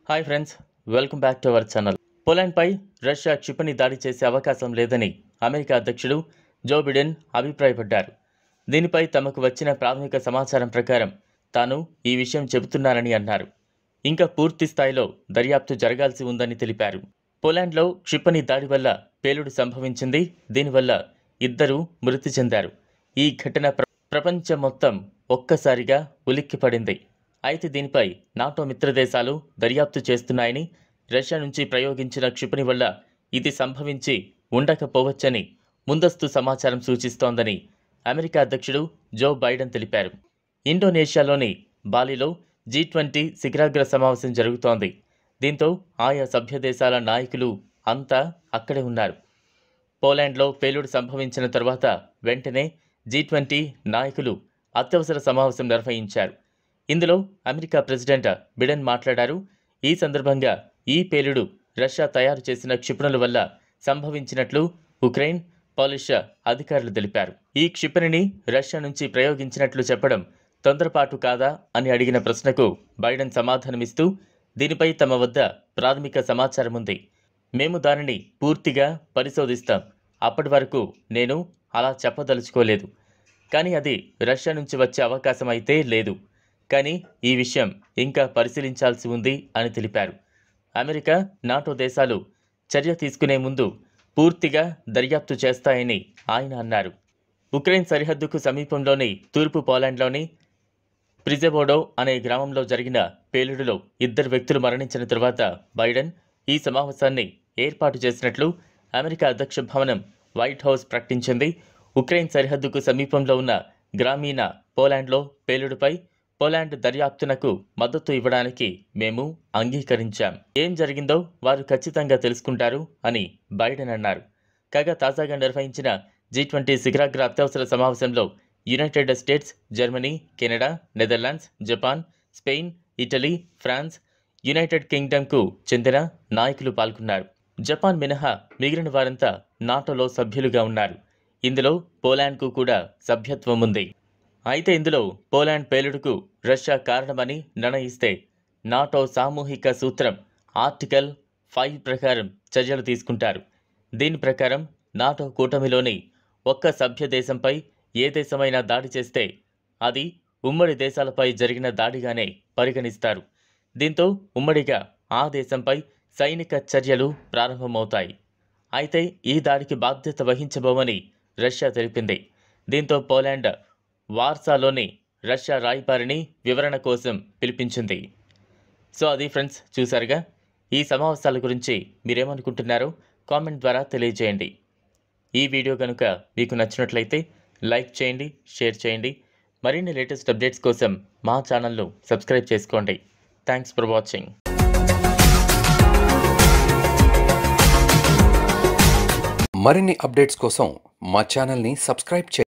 hi friends welcome back to our channel పోలాండ్పై Russia క్షిపణి దాడి చేసే అవకాశం లేదని అమెరికా అధ్యక్షుడు జో బిడెన్ అభిప్రాయపడ్డారు దీనిపై తమకు వచ్చిన ప్రాథమిక సమాచారం ప్రకారం తాను ఈ విషయం చెబుతున్నానని అన్నారు ఇంకా పూర్తి స్థాయిలో దర్యాప్తు జరగాల్సి ఉందని తెలిపారు పోలాండ్లో క్షిపణి దాడి వల్ల పేలుడు సంభవించింది దీనివల్ల ఇద్దరు మృతి చెందారు ఈ ఘటన ప్ర- ప్రపంచం మొత్తం ఒక్కసారిగా ఉలిక్కిపడింది అయితే దీనిపై నాటో మిత్రదేశాలు దర్యాప్తు చేస్తున్నాయని రష్యా నుంచి ప్రయోగించిన క్షిపణి వల్ల ఇది సంభవించి ఉండకపోవచ్చని ముందస్తు సమాచారం సూచిస్తోందని అమెరికా అధ్యక్షుడు జో బైడెన్ తెలిపారు ఇండోనేషియాలోని బాలిలో జీ ట్వంటీ శిఖరాగ్ర సమావేశం జరుగుతోంది దీంతో ఆయా సభ్య దేశాల నాయకులు అంతా అక్కడే ఉన్నారు పోలాండ్లో పేలుడు సంభవించిన తర్వాత వెంటనే జీ ట్వంటీ నాయకులు అత్యవసర సమావేశం నిర్వహించారు ఇందులో అమెరికా ప్రెసిడెంట్ బిడెన్ మాట్లాడారు ఈ సందర్భంగా ఈ పేలుడు రష్యా తయారు చేసిన క్షిపణుల వల్ల సంభవించినట్లు ఉక్రెయిన్ పాలిష్ అధికారులు తెలిపారు ఈ క్షిపణిని రష్యా నుంచి ప్రయోగించినట్లు చెప్పడం తొందరపాటు కాదా అని అడిగిన ప్రశ్నకు బైడెన్ సమాధానమిస్తూ దీనిపై తమ వద్ద ప్రాథమిక సమాచారం ఉంది మేము దానిని పూర్తిగా పరిశోధిస్తాం అప్పటి వరకు నేను అలా చెప్పదలుచుకోలేదు కానీ అది రష్యా నుంచి వచ్చే అవకాశం అయితే లేదు కానీ ఈ విషయం ఇంకా పరిశీలించాల్సి ఉంది అని తెలిపారు అమెరికా నాటో దేశాలు చర్య తీసుకునే ముందు పూర్తిగా దర్యాప్తు చేస్తాయని ఆయన అన్నారు ఉక్రెయిన్ సరిహద్దుకు సమీపంలోని తూర్పు పోలాండ్లోని ప్రిజెబోడో అనే గ్రామంలో జరిగిన పేలుడులో ఇద్దరు వ్యక్తులు మరణించిన తరువాత బైడెన్ ఈ సమావేశాన్ని ఏర్పాటు చేసినట్లు అమెరికా అధ్యక్ష భవనం వైట్ హౌస్ ప్రకటించింది ఉక్రెయిన్ సరిహద్దుకు సమీపంలో ఉన్న గ్రామీణ పోలాండ్లో పేలుడుపై పోలాండ్ దర్యాప్తునకు మద్దతు ఇవ్వడానికి మేము అంగీకరించాం ఏం జరిగిందో వారు ఖచ్చితంగా తెలుసుకుంటారు అని బైడెన్ అన్నారు కాగా తాజాగా నిర్వహించిన జీ ట్వంటీ శిఖరాగ్ర అత్యవసర సమావేశంలో United States Germany Canada Netherlands Japan Spain Italy France United కింగ్డమ్కు చెందిన నాయకులు పాల్గొన్నారు జపాన్ మినహా మిగిలిన వారంతా నాటోలో సభ్యులుగా ఉన్నారు ఇందులో పోలాండ్కు కూడా సభ్యత్వం ఉంది అయితే ఇందులో పోలాండ్ పేలుడుకు రష్యా కారణమని నిర్ణయిస్తే నాటో సామూహిక సూత్రం ఆర్టికల్ ఫైవ్ ప్రకారం చర్యలు తీసుకుంటారు దీని ప్రకారం నాటో కూటమిలోని ఒక్క సభ్య దేశంపై ఏ దేశమైనా దాడి చేస్తే అది ఉమ్మడి దేశాలపై జరిగిన దాడిగానే పరిగణిస్తారు దీంతో ఉమ్మడిగా ఆ దేశంపై సైనిక చర్యలు ప్రారంభమవుతాయి అయితే ఈ దాడికి బాధ్యత వహించబోమని రష్యా తెలిపింది దీంతో పోలాండ్ వార్సాలోని రష్యా రాయబారిని వివరణ కోసం పిలిపించింది సో అది ఫ్రెండ్స్ చూసారుగా ఈ సమావేశాల గురించి మీరేమనుకుంటున్నారో కామెంట్ ద్వారా తెలియజేయండి ఈ వీడియో కనుక మీకు నచ్చినట్లయితే లైక్ చేయండి షేర్ చేయండి మరిన్ని లేటెస్ట్ అప్డేట్స్ కోసం మా ఛానల్ను సబ్స్క్రైబ్ చేసుకోండి థ్యాంక్స్ ఫర్ వాచింగ్ మరిన్ని అప్డేట్స్ కోసం మా ఛానల్ని సబ్స్క్రైబ్ చేయండి